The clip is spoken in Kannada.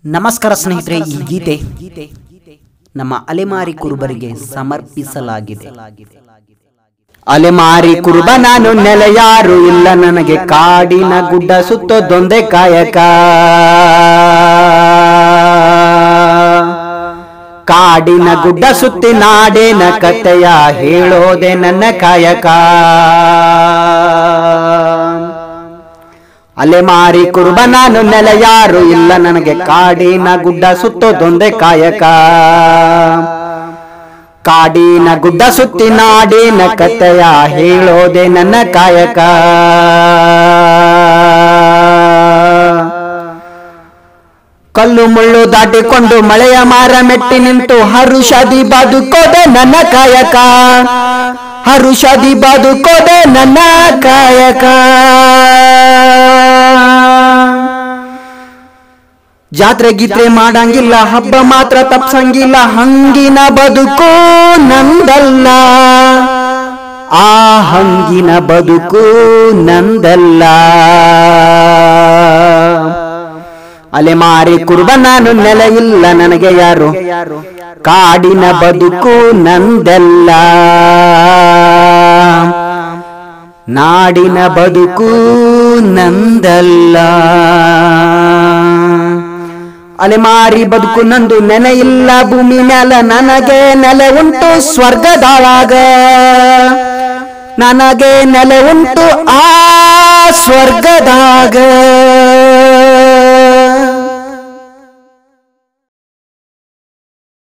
ನಮಸ್ಕಾರ ಸ್ನೇಹಿತರೆ ಈ ಗೀತೆ ನಮ್ಮ ಅಲೆಮಾರಿ ಕುರುಬರಿಗೆ ಸಮರ್ಪಿಸಲಾಗಿದೆ ಅಲೆಮಾರಿ ಕುರುಬ ನಾನು ನೆಲ ಯಾರು ಇಲ್ಲ ನನಗೆ ಕಾಡಿನ ಗುಡ್ಡ ಸುತ್ತೋದೊಂದೇ ಕಾಯಕ ಕಾಡಿನ ಗುಡ್ಡ ಸುತ್ತಿ ನಾಡೇನ ಕತೆಯ ಹೇಳೋದೆ ನನ್ನ ಕಾಯಕ ಅಲೆಮಾರಿ ಕುರುಬ ನಾನು ನೆಲ ಯಾರು ಇಲ್ಲ ನನಗೆ ಕಾಡಿನ ಗುಡ್ಡ ಸುತ್ತೋದೊಂದೇ ಕಾಯಕ ಕಾಡಿನ ಗುಡ್ಡ ಸುತ್ತಿ ನಾಡಿನ ಕತೆಯ ಹೇಳೋದೆ ನನ್ನ ಕಾಯಕ ಕಲ್ಲು ಮುಳ್ಳು ದಾಟಿಕೊಂಡು ಮಳೆಯ ಮಾರ ಮೆಟ್ಟಿ ನಿಂತು ಹರುಷದಿ ಬದುಕೋದೆ ನನ್ನ ಕಾಯಕ ಹರುಷದಿ ಬದುಕೋದೆ ನನ್ನ ಕಾಯಕ ಜಾತ್ರೆ ಗೀತ್ರೆ ಮಾಡಂಗಿಲ್ಲ ಹಬ್ಬ ಮಾತ್ರ ತಪ್ಸಂಗಿಲ್ಲ ಹಂಗಿನ ಬದುಕು ನಂದಲ್ಲ ಆ ಹಂಗಿನ ಬದುಕು ನಂದಲ್ಲ ಅಲೆಮಾರಿ ಕುರುಬ ನಾನು ನೆಲ ಇಲ್ಲ ನನಗೆ ಯಾರು ಕಾಡಿನ ಬದುಕು ನಂದಲ್ಲ ನಾಡಿನ ಬದುಕು ನಂದಲ್ಲ ಅಲೆಮಾರಿ ಬದುಕು ನಂದು ನೆಲೆ ಇಲ್ಲ ಭೂಮಿ ಮ್ಯಾಲ ನನಗೆ ನೆಲೆ ಉಂಟು ಸ್ವರ್ಗದೊಳಗ ನನಗೆ ನೆಲೆ ಉಂಟು ಆ ಸ್ವರ್ಗದಾಗ